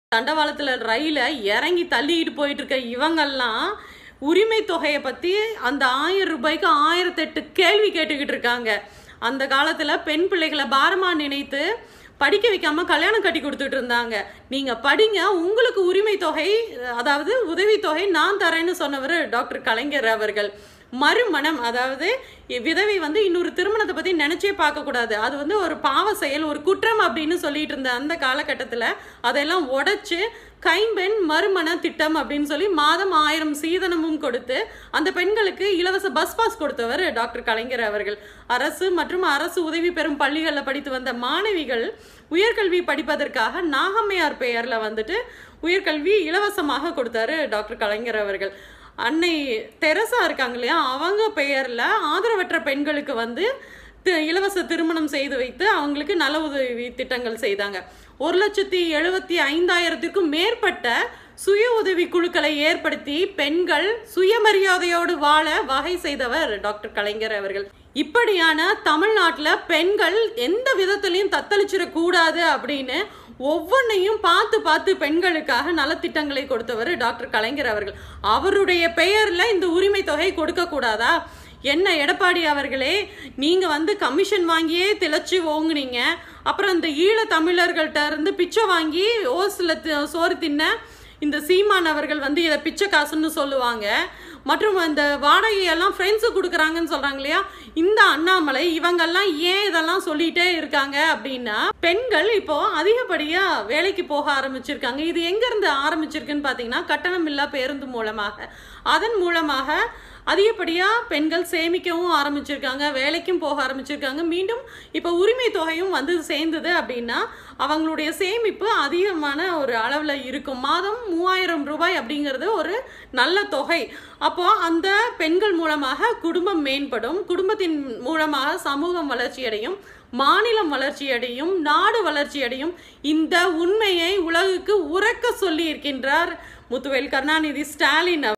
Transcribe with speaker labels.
Speaker 1: தண்டவாளத்துல ரயில இறங்கி தள்ளிட்டு போயிட்டு இருக்க இவங்கெல்லாம் உரிமை தொகையை பத்தி அந்த ஆயிரம் ரூபாய்க்கு ஆயிரத்தெட்டு கேள்வி கேட்டுக்கிட்டு இருக்காங்க அந்த காலத்துல பெண் பிள்ளைகளை பாரமா நினைத்து படிக்க வைக்காம கல்யாணம் கட்டி கொடுத்துட்டு இருந்தாங்க நீங்க படிங்க உங்களுக்கு உரிமை தொகை அதாவது உதவித்தொகை நான் தரேன்னு சொன்னவர் டாக்டர் கலைஞர் அவர்கள் மறுமணம் அதாவது விதவை வந்து இன்னொரு திருமணத்தை பத்தி நினைச்சே பார்க்க கூடாது அது வந்து ஒரு பாவ செயல் ஒரு குற்றம் அப்படின்னு சொல்லிட்டு இருந்த அந்த காலகட்டத்துல அதெல்லாம் உடைச்சு கைம்பெண் மறுமண திட்டம் அப்படின்னு சொல்லி மாதம் ஆயிரம் சீதனமும் கொடுத்து அந்த பெண்களுக்கு இலவச பஸ் பாஸ் கொடுத்தவர் டாக்டர் கலைஞர் அவர்கள் அரசு மற்றும் அரசு உதவி பெறும் பள்ளிகளில் படித்து வந்த மாணவிகள் உயர்கல்வி படிப்பதற்காக நாகம்மையார் பெயர்ல வந்துட்டு உயர்கல்வி இலவசமாக கொடுத்தாரு டாக்டர் கலைஞர் அவர்கள் அன்னை தெரசா இருக்காங்க இல்லையா அவங்க பெயர்ல ஆதரவற்ற பெண்களுக்கு வந்து தி- இலவச திருமணம் செய்து வைத்து அவங்களுக்கு நல உதவி திட்டங்கள் செய்தாங்க ஒரு லட்சத்தி எழுபத்தி ஐந்தாயிரத்திற்கும் மேற்பட்ட சுய உதவி குழுக்களை ஏற்படுத்தி பெண்கள் சுயமரியாதையோடு வாழ வகை செய்தவர் டாக்டர் கலைஞர் அவர்கள் இப்படியான தமிழ்நாட்டுல பெண்கள் எந்த விதத்திலையும் தத்தளிச்சிடக் கூடாது அப்படின்னு ஒவ்வொன்றையும் பார்த்து பார்த்து பெண்களுக்காக நலத்திட்டங்களை கொடுத்தவர் டாக்டர் கலைஞர் அவர்கள் அவருடைய பெயர்ல இந்த உரிமை தொகை கொடுக்க கூடாதா என்ன எடப்பாடி அவர்களே நீங்க வந்து கமிஷன் வாங்கியே திளைச்சு ஓங்குனீங்க அப்புறம் இந்த ஈழ தமிழர்கள்ட்ட இருந்து பிச்சை வாங்கி ஓசில தி- சோறு தின்ன இந்த சீமான் அவர்கள் வந்து இதை பிச்சை காசுன்னு சொல்லுவாங்க மற்றும் அந்த வாடகையெல்லாம் ஃப்ரெண்ட்ஸு கொடுக்குறாங்கன்னு சொல்றாங்க இல்லையா இந்த அண்ணாமலை இவங்கெல்லாம் ஏன் இதெல்லாம் சொல்லிட்டே இருக்காங்க அப்படின்னா பெண்கள் இப்போ அதிகப்படியா வேலைக்கு போக ஆரம்பிச்சிருக்காங்க இது எங்க இருந்து ஆரம்பிச்சிருக்குன்னு பாத்தீங்கன்னா கட்டணமில்லா பேருந்து மூலமாக அதன் மூலமாக அதிகப்படியா பெண்கள் சேமிக்கவும் ஆரம்பிச்சிருக்காங்க வேலைக்கும் போக ஆரம்பிச்சிருக்காங்க மீண்டும் இப்போ உரிமை தொகையும் வந்து சேர்ந்தது அப்படின்னா அவங்களுடைய சேமிப்பு அதிகமான ஒரு அளவில் இருக்கும் மாதம் மூவாயிரம் ரூபாய் அப்படிங்கிறது ஒரு நல்ல தொகை அப்போ அந்த பெண்கள் மூலமாக குடும்பம் மேம்படும் குடும்பத்தின் மூலமாக சமூகம் வளர்ச்சியடையும் மாநிலம் வளர்ச்சியடையும் நாடு வளர்ச்சியடையும் இந்த உண்மையை உலகுக்கு உறக்க சொல்லி இருக்கின்றார் முத்துவேல் கருணாநிதி ஸ்டாலின் அவர்.